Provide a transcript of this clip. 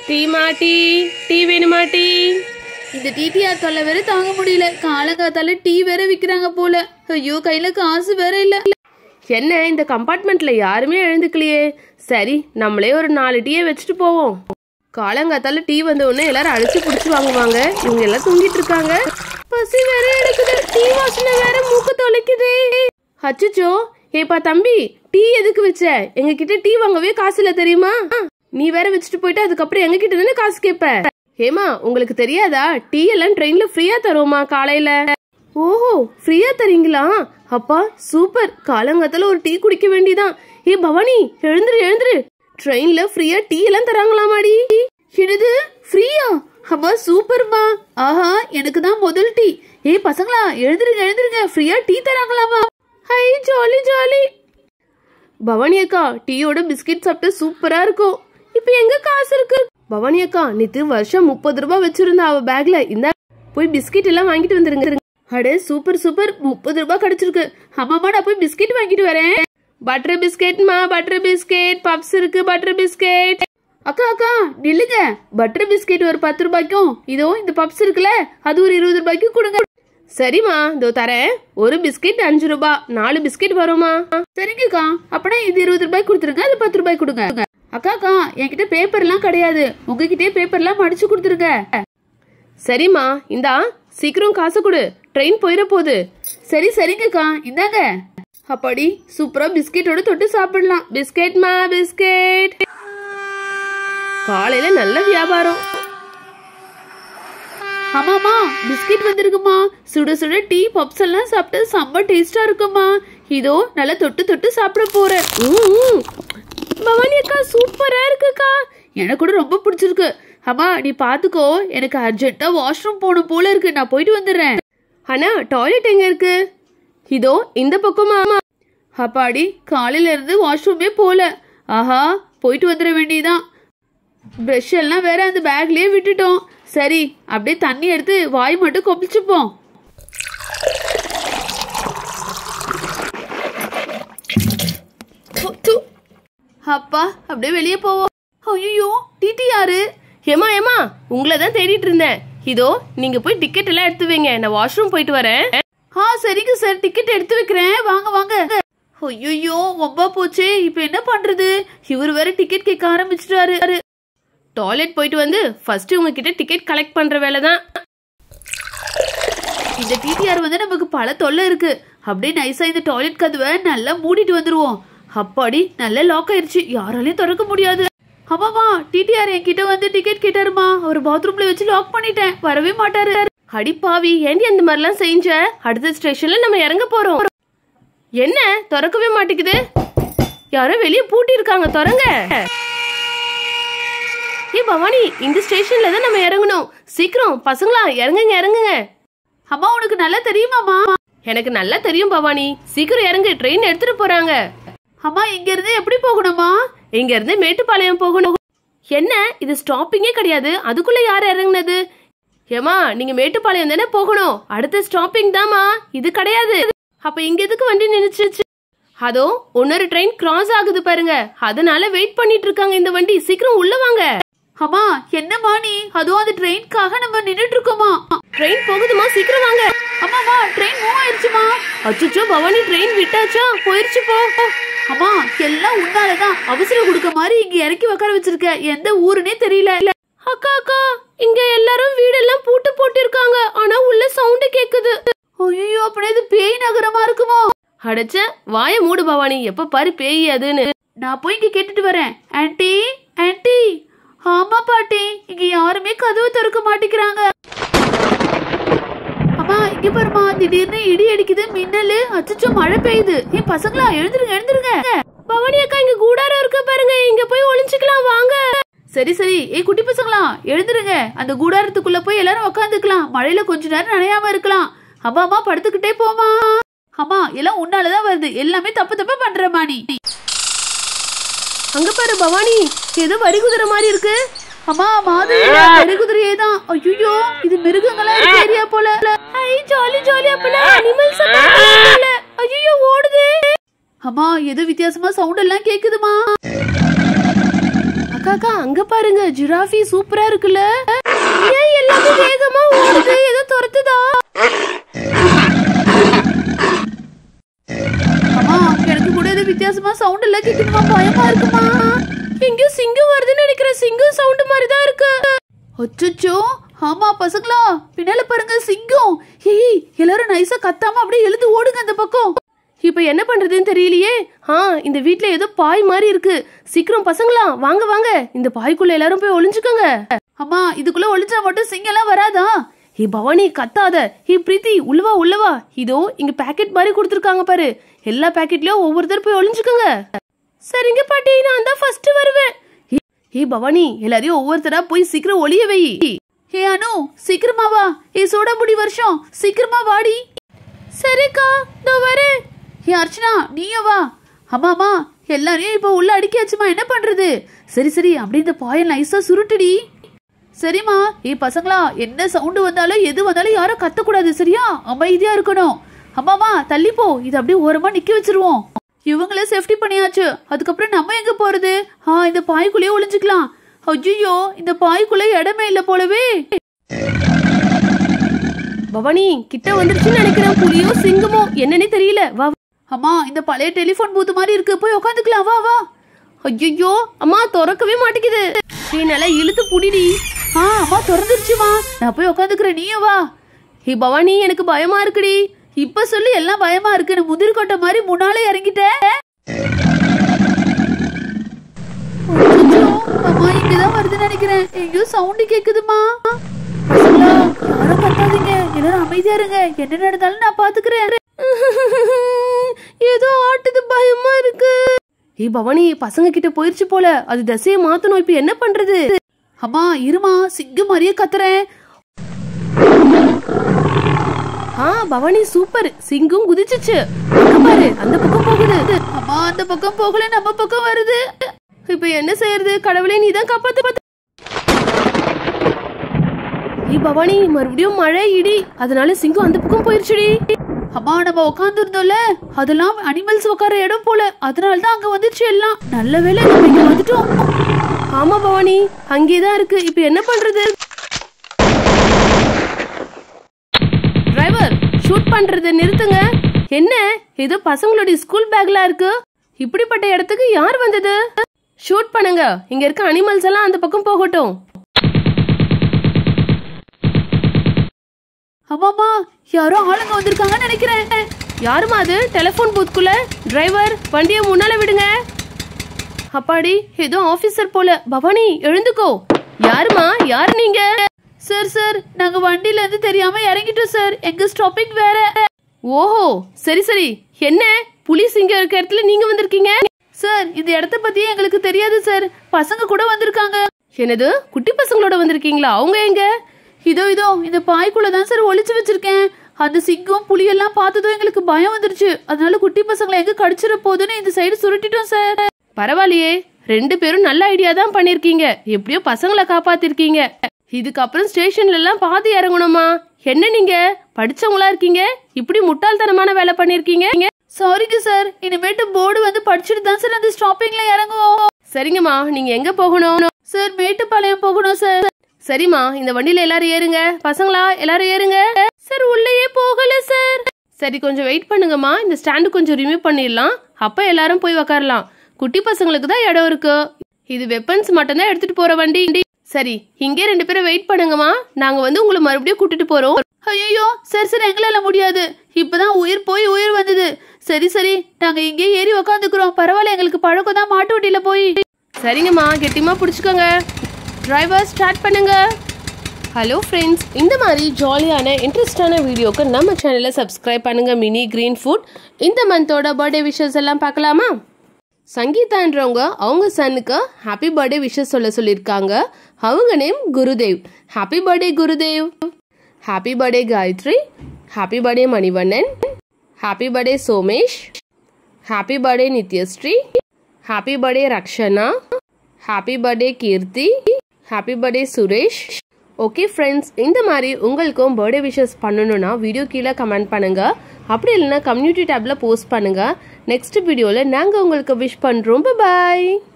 டீமா tea tea வேணுமா tea இந்த டிடிஆர் தொல்லை வேற தாங்க முடியல காலங்காத்தால டீ வேற விக்கிறாங்க போல ஐயோ கையில காசு வேற இல்ல என்ன இந்த கம்பார்ட்மெண்ட்ல யாருமே எழுந்துக்கலையே சரி நம்மளே ஒரு நாலு டீயை வச்சுட்டு போவோம் காலங்காத்தால டீ வந்த உடனே எல்லாரும் அடிச்சு புடிச்சு வாங்குவாங்க இவங்க எல்லாம் தூங்கிட்டு இருக்காங்க பசி வேற எடுக்குது டீ வாசனை வேற மூக்கு தொலைக்குது அச்சச்சோ ஏப்பா தம்பி டீ எதுக்கு வச்ச எங்க கிட்ட டீ வாங்கவே காசு இல்ல தெரியுமா நீ வேற வச்சுட்டு போயிட்டு அதுக்கப்புறம் எங்க கிட்ட தானே காசு கேப்ப ஏமா உங்களுக்கு தெரியாதா டீ எல்லாம் ட்ரெயின்ல ஃப்ரீயா தருவோமா காலையில ஓஹோ ஃப்ரீயா தரீங்களா அப்பா சூப்பர் காலங்காத்தால ஒரு டீ குடிக்க வேண்டியதான் ஏ பவானி எழுந்துரு எழுந்துரு ட்ரெயின்ல ஃப்ரீயா டீ எல்லாம் தராங்களாமாடி என்னது ஃப்ரீயா அப்பா சூப்பர்மா ஆஹா எனக்கு தான் முதல் டீ ஏய் பசங்களா எழுந்துருங்க எழுந்துருங்க ஃப்ரீயா டீ தராங்களாமா ஹை ஜாலி ஜாலி பவானி அக்கா டீயோட பிஸ்கட் சாப்பிட்டு சூப்பரா இருக்கும் இப்போ எங்க காசு இருக்கு பவானி அக்கா நேத்து வருஷம் முப்பது ரூபாய் வச்சிருந்தா அவ பேக்ல இந்த போய் பிஸ்கட் எல்லாம் வாங்கிட்டு வந்துருங்க அடே சூப்பர் சூப்பர் முப்பது ரூபாய் கிடைச்சிருக்கு அம்மாமா நான் போய் பிஸ்கெட் வாங்கிட்டு வரேன் பட்டர் பிஸ்கெட்மா பட்டர் பிஸ்கெட் பப்ஸ் இருக்கு பட்டர் பிஸ்கெட் அக்கா அக்கா நில்லுங்க பட்டர் பிஸ்கெட் ஒரு பத்து ரூபாய்க்கும் இதோ இந்த பப்ஸ் இருக்குல்ல அது ஒரு இருபது ரூபாய்க்கும் கொடுங்க சரிம்மா இதோ தரேன் ஒரு பிஸ்கெட் அஞ்சு ரூபாய் நாலு பிஸ்கெட் வருமா சரிங்கக்கா அப்படின்னா இது இருபது ரூபாய் கொடுத்துருங்க அது பத்து ரூபாய் கொடுங்க அக்கா அக்கா என்கிட்ட பேப்பர்லாம் கிடையாது உங்ககிட்டயே பேப்பர்லாம் மடிச்சு கொடுத்துருங்க சரிம்மா இந்தா சீக்கிரம் காசு கொடு ட்ரெயின் போயிட போகுது சரி சரிங்கக்கா இந்தாங்க அப்பாடி சூப்பரா பிஸ்கெட்டோட தொட்டு சாப்பிடலாம் பிஸ்கெட்மா பிஸ்கெட் காலையில நல்ல வியாபாரம் ஆமாமா பிஸ்கெட் வந்திருக்குமா சுட சுட டீ பப்ஸ் எல்லாம் சாப்பிட்டு செம்ம டேஸ்டா இருக்குமா இதோ நல்லா தொட்டு தொட்டு சாப்பிட போறேன் ம், பவானி அக்கா சூப்பரா இருக்குக்கா எனக்கு கூட ரொம்ப பிடிச்சிருக்கு அம்மா நீ பாத்துக்கோ எனக்கு அர்ஜென்ட்டா வாஷ்ரூம் போகணும் போல இருக்கு நான் போயிட்டு வந்துடுறேன் அண்ணா டாய்லெட் எங்க இருக்கு இதோ இந்த பக்கமா அப்பாடி காலையில இருந்து வாஷ்ரூமே போல ஆஹா போயிட்டு வந்துட வேண்டியதான் ப்ரஷ் எல்லாம் வேற அந்த பேக்லயே விட்டுட்டோம் சரி அப்படியே தண்ணி எடுத்து வாய் மட்டும் கொப்பிச்சுப்போம் து. அப்பா அப்படியே வெளியே போவோம் ஐயோ டிடி யாரு ஏமா ஏமா உங்களை தான் தேடிட்டு இருந்தேன் இதோ நீங்க போய் டிக்கெட் எல்லாம் எடுத்து வைங்க நான் வாஷ்ரூம் போயிட்டு வரேன் ஆ சரிங்க சார் டிக்கெட் எடுத்து வைக்கிறேன் வாங்க வாங்க ஐயோ ரொம்ப போச்சே இப்போ என்ன பண்றது இவர் வேற டிக்கெட் கேட்க ஆரம்பிச்சிட்டாரு டாய்லெட் போயிட்டு வந்து ஃபர்ஸ்ட் உங்ககிட்ட டிக்கெட் கலெக்ட் பண்ற வேலை தான் இந்த டிடிஆர் வந்து நமக்கு பல தொல்லை இருக்கு அப்படியே நைஸா இந்த டாய்லெட் கதவை நல்லா மூடிட்டு வந்துருவோம் அப்பாடி நல்லா லாக் ஆயிருச்சு யாராலையும் திறக்க முடியாது ஆமாமா டிடிஆர் என்கிட்ட வந்து டிக்கெட் கேட்டாருமா அவர் பாத்ரூம்ல வச்சு லாக் பண்ணிட்டேன் வரவே மாட்டாரு அடிப்பாவி ஏண்டி அந்த மாதிரிலாம் செஞ்ச அடுத்த ஸ்டேஷன்ல நம்ம இறங்க போறோம் என்ன திறக்கவே மாட்டேங்குது யாரோ வெளியே பூட்டி இருக்காங்க திறங்க ஏ பவானி இந்த ஸ்டேஷன்ல தான் நம்ம இறங்கணும் சீக்கிரம் பசங்களா இறங்குங்க இறங்குங்க அம்மா உனக்கு நல்லா தெரியுமாமா எனக்கு நல்லா தெரியும் பவானி சீக்கிரம் இறங்கு ட்ரெயின் எடுத்துட்டு போறாங்க அம்மா இங்க இருந்து எப்படி போகணுமா இங்க இருந்து மேட்டுப்பாளையம் போகணும் என்ன இது ஸ்டாப்பிங்கே கிடையாது அதுக்குள்ள யார் இறங்குனது ஏமா நீங்க மேட்டுப்பாளையம் தானே போகணும் அடுத்த ஸ்டாப்பிங் தாமா இது கிடையாது அப்ப இங்க எதுக்கு வண்டி நின்னுச்சு அதோ இன்னொரு ட்ரெயின் கிராஸ் ஆகுது பாருங்க அதனால வெயிட் பண்ணிட்டு இருக்காங்க இந்த வண்டி சீக்கிரம் உள்ள வாங்க அம்மா என்னம்மா நீ அதுவும் அந்த ட்ரெயின்காக நம்ம நின்னுட்டு இருக்கோமா ட்ரெயின் போகுதுமா சீக்கிரம் வாங்க அம்மாமா ட்ரெயின் மூவ் ஆயிருச்சுமா அச்சோ பவானி ட்ரெயின் விட்டாச்சா போயிருச்சு போ அம்மா எல்லாம் உன்னாலதான் அவசரம் கொடுக்க மாதிரி இங்க இறக்கி உட்கார வச்சிருக்க எந்த ஊருனே தெரியல அக்கா அக்கா இங்க எல்லாரும் வீடெல்லாம் பூட்டு போட்டு இருக்காங்க ஆனா உள்ள சவுண்ட் கேக்குது ஐயோ அப்படியே இது பேய் நகரமா இருக்குமோ அடைச்ச வாய மூடு பவானி எப்ப பாரு பேய் அதுன்னு நான் போய் இங்க கேட்டுட்டு வரேன் ஆன்ட்டி ஆன்ட்டி ஆமா பாட்டி இங்க யாருமே கதவு திறக்க மாட்டேங்கிறாங்க அம்மா இங்க பாருமா திடீர்னு இடி அடிக்குது மின்னலு அச்சச்சோ மழை பெய்யுது ஏன் பசங்களா எழுந்துருங்க எழுந்துருங்க பவானி அக்கா இங்க கூடாரம் இருக்கு பாருங்க இங்க போய் ஒளிஞ்சுக்கலாம் வாங்க சரி சரி ஏய் குட்டி பசங்களா எழுந்துருங்க அந்த கூடாரத்துக்குள்ள போய் எல்லாரும் உக்காந்துக்கலாம் மழையில கொஞ்ச நேரம் நனையாம இருக்கலாம் அம்மா அம்மா படுத்துக்கிட்டே போமா அம்மா எல்லாம் உன்னாலதான் வருது எல்லாமே தப்பு தப்பா பண்றமா நீ அங்க பாரு பவானி ஏதோ வரி குதிரை மாதிரி இருக்கு அம்மா மாதிரி பெருகுதிரையே தான் ஐயோ இது மிருகங்களா இருக்க ஏரியா போல ஐ ஜாலி ஜாலி அப்பனா அனிமல்ஸ் ஐயோ ஓடுது அம்மா ஏதோ வித்தியாசமா சவுண்ட் எல்லாம் கேக்குதுமா அக்கா அக்கா அங்க பாருங்க ஜிராஃபி சூப்பரா இருக்குல்ல ஏன் எல்லாமே வேகமா ஓடுது ஏதோ துரத்துதா அம்மா எனக்கு கூட ஏதோ வித்தியாசமா சவுண்ட் எல்லாம் கேட்குதுமா பயமா இருக்குமா எங்கேயோ சிங்கம் வருதுன்னு நினைக்கிறேன் சிங்கம் சவுண்ட் மாதிரி தான் இருக்கு அச்சச்சோ ஆமா பசங்களா பின்னால பாருங்க சிங்கம் ஏய் எல்லாரும் நைஸா கத்தாம அப்படியே எழுந்து ஓடுங்க அந்த பக்கம் இப்ப என்ன பண்றதுன்னு தெரியலையே ஆ இந்த வீட்ல ஏதோ பாய் மாதிரி இருக்கு சீக்கிரம் பசங்களா வாங்க வாங்க இந்த பாய்க்குள்ள எல்லாரும் போய் ஒளிஞ்சுக்கோங்க அம்மா இதுக்குள்ள ஒளிஞ்சா மட்டும் சிங்கம் எல்லாம் வராதா ஹே பவானி கத்தாத ஹே பிரீத்தி உள்ளவா உள்ளவா இதோ இங்க பாக்கெட் மாதிரி கொடுத்துருக்காங்க பாரு எல்லா பாக்கெட்லயும் ஒவ்வொருத்தர் போய் ஒளிஞ்சுக்கோங்க சரிங்க பாட்டி நான் தான் ஃபர்ஸ்ட் வருவேன் ஹே- ஹே பவானி எல்லாரையும் ஒவ்வொருத்தரா போய் சீக்கிரம் ஒளிய வை ஹே அனு சீக்கிரமா வா ஏ சோடாபுடி வருஷம் சீக்கிரமா வாடி சரிக்கா இதோ வரேன் ஹே அர்ச்சனா நீயும் வா அம்மா அம்மா எல்லாரையும் இப்போ உள்ள அடிக்காச்சுமா என்ன பண்றது சரி சரி அப்படியே இந்த பாயல் நைஸா சுருட்டுடி சரிம்மா ஏ பசங்களா என்ன சவுண்டு வந்தாலும் எது வந்தாலும் யாரும் கத்தக்கூடாது சரியா அமைதியா இருக்கணும் அம்மாமா தள்ளி போ இது அப்படியே ஓரமா நிக்க வச்சிருவோம் இவங்கள சேஃப்டி பண்ணியாச்சு அதுக்கப்புறம் நம்ம எங்க போறது ஆ இந்த பாய்க்குள்ளேயே ஒளிஞ்சுக்கலாம் ஐயோ இந்த பாய்க்குள்ள இடமே இல்ல போலவே பவானி கிட்ட வந்துருச்சுன்னு நினைக்கிறேன் புலியோ சிங்கமோ என்னன்னே தெரியல வா அம்மா இந்த பழைய டெலிபோன் பூத் மாதிரி இருக்கு போய் உட்காந்துக்கலாம் வா வா ஐயோ அம்மா திறக்கவே மாட்டேங்குது நீ நல்லா இழுத்து புடிடி ஆ அம்மா திறந்துருச்சுமா நான் போய் உட்காந்துக்கிறேன் நீயும் வா ஹே பவானி எனக்கு பயமா இருக்குடி இப்ப சொல்லி எல்லாம் பயமா இருக்கு நான் முதிர் கொட்டை மாதிரி முன்னாலே இறங்கிட்டேன் அச்சச்சோ, அம்மா இங்கதான் வருதுன்னு நினைக்கிறேன் எங்கேயோ சவுண்டு கேக்குதுமா பசங்களா யாரும் கத்தாதீங்க எல்லாரும் அமைதியா இருங்க என்ன நடந்தாலும் நான் பாத்துக்கிறேன் ஏதோ ஆட்டுது பயமா இருக்கு ஹே பவானி பசங்க கிட்ட போயிருச்சு போல அது தசையை மாத்தணும் இப்ப என்ன பண்றது அம்மா இருமா சிங்கம் மாதிரியே கத்துறேன் ஆ பவானி சூப்பர் சிங்கம் குதிச்சுச்சு அங்க பாரு அந்த பக்கம் போகுது அம்மா அந்த பக்கம் போகல நம்ம பக்கம் வருது இப்ப என்ன செய்யறது கடவுளே நீ தான் காப்பாத்து பாத்து ஹே பவானி மறுபடியும் மழை இடி அதனால சிங்கம் அந்த பக்கம் போயிருச்சுடி அம்மா நம்ம உட்காந்துருந்தோம்ல அதெல்லாம் அனிமல்ஸ் உட்கார இடம் போல அதனால தான் அங்க வந்துச்சு எல்லாம் நல்ல வேளை நம்ம இங்க வந்துட்டோம் ஆமா பவானி அங்கேதான் இருக்கு இப்ப என்ன பண்றது டிரைவர் ஷூட் பண்றத நிறுத்துங்க என்ன ஏதோ பசங்களுடைய ஸ்கூல் பேக்ல இருக்கு இப்படிப்பட்ட இடத்துக்கு யார் வந்தது ஷூட் பண்ணுங்க இங்க இருக்க அனிமல்ஸ் எல்லாம் அந்த பக்கம் போகட்டும் அம்மாமா யாரோ ஆளுங்க வந்திருக்காங்கன்னு நினைக்கிறேன் யாருமா அது டெலிபோன் பூத்துக்குள்ள டிரைவர் வண்டியை முன்னால விடுங்க அப்பாடி ஏதோ ஆபீசர் போல பவானி எழுந்துக்கோ யாருமா யார் நீங்க சார் சார் நாங்க வண்டியில இருந்து தெரியாம இறங்கிட்டோம் சார் எங்க ஸ்டாப்பிங் வேற ஓஹோ சரி சரி என்ன புலி சிங்கம் இருக்க இடத்துல நீங்க வந்திருக்கீங்க சார் இந்த இடத்த பத்தி எங்களுக்கு தெரியாது சார் பசங்க கூட வந்திருக்காங்க என்னது குட்டி பசங்களோட வந்திருக்கீங்களா அவங்க எங்க இதோ இதோ இந்த பாய்க்குள்ள தான் சார் ஒளிச்சு வச்சிருக்கேன் அந்த சிங்கம் புலியெல்லாம் பார்த்ததும் எங்களுக்கு பயம் வந்துருச்சு அதனால குட்டி பசங்களை எங்க கடிச்சிட போகுதுன்னு இந்த சைடு சுருட்டிட்டோம் சார் பரவாயில்லையே ரெண்டு பேரும் நல்ல ஐடியா தான் பண்ணிருக்கீங்க எப்படியோ பசங்களை காப்பாத்திருக்கீங்க இதுக்கப்புறம் ஸ்டேஷன்ல எல்லாம் பாதி இறங்கணுமா என்ன நீங்க படிச்சவங்களா இருக்கீங்க இப்படி முட்டாள்தனமான வேலை பண்ணிருக்கீங்க சாரிங்க சார் இனிமேட்டு போர்டு வந்து படிச்சுட்டு தான் சார் அந்த ஸ்டாப்பிங்ல இறங்குவோம் சரிங்கம்மா நீங்க எங்க போகணும் சார் மேட்டுப்பாளையம் போகணும் சார் சரிம்மா இந்த வண்டியில எல்லாரும் ஏறுங்க பசங்களா எல்லாரும் ஏறுங்க சார் உள்ளேயே போகல சார் சரி கொஞ்சம் வெயிட் பண்ணுங்கம்மா இந்த ஸ்டாண்டு கொஞ்சம் ரிமூவ் பண்ணிடலாம் அப்ப எல்லாரும் போய் உக்காரலாம் குட்டி பசங்களுக்கு தான் இடம் இருக்கு இது வெப்பன்ஸ் மட்டும் தான் எடுத்துட்டு போற வண்டி சரி இங்கே ரெண்டு பேரும் வெயிட் பண்ணுங்கம்மா நாங்க வந்து உங்களை மறுபடியும் கூட்டிட்டு போறோம் ஐயோ சரி சரி எங்களால முடியாது இப்பதான் உயிர் போய் உயிர் வந்தது சரி சரி நாங்க இங்கே ஏறி உக்காந்துக்கிறோம் பரவாயில்ல எங்களுக்கு பழக்கம் தான் மாட்டு வண்டியில போய் சரிங்கம்மா கெட்டிமா பிடிச்சிக்கோங்க டிரைவர் ஸ்டார்ட் பண்ணுங்க ஹலோ ஃப்ரெண்ட்ஸ் இந்த மாதிரி ஜாலியான இன்ட்ரெஸ்டான வீடியோக்கு நம்ம சேனலை சப்ஸ்கிரைப் பண்ணுங்க மினி கிரீன் ஃபுட் இந்த மந்தோட பர்த்டே விஷஸ் எல்லாம் பார்க்கலாமா சங்கீதான்றவங்க அவங்க சன்னுக்கு ஹாப்பி பர்த்டே விஷஸ் சொல்ல சொல்லியிருக்காங்க அவங்க name Gurudev happy birthday Gurudev happy birthday Gayathri happy birthday Manivannan happy birthday Somesh happy birthday Nithyasri happy birthday Rakshana happy birthday Keerthi happy birthday Suresh okay friends இந்த மாதிரி உங்களுக்கும் பர்த்டே விஷஸ் பண்ணணும்னா வீடியோ கீழே கமெண்ட் பண்ணுங்க அப்படி இல்லைன்னா கம்யூனிட்டி டேப்ல போஸ்ட் பண்ணுங்க நெக்ஸ்ட் வீடியோவில் நாங்கள் உங்களுக்கு விஷ் பண்ணுறோம் பாய்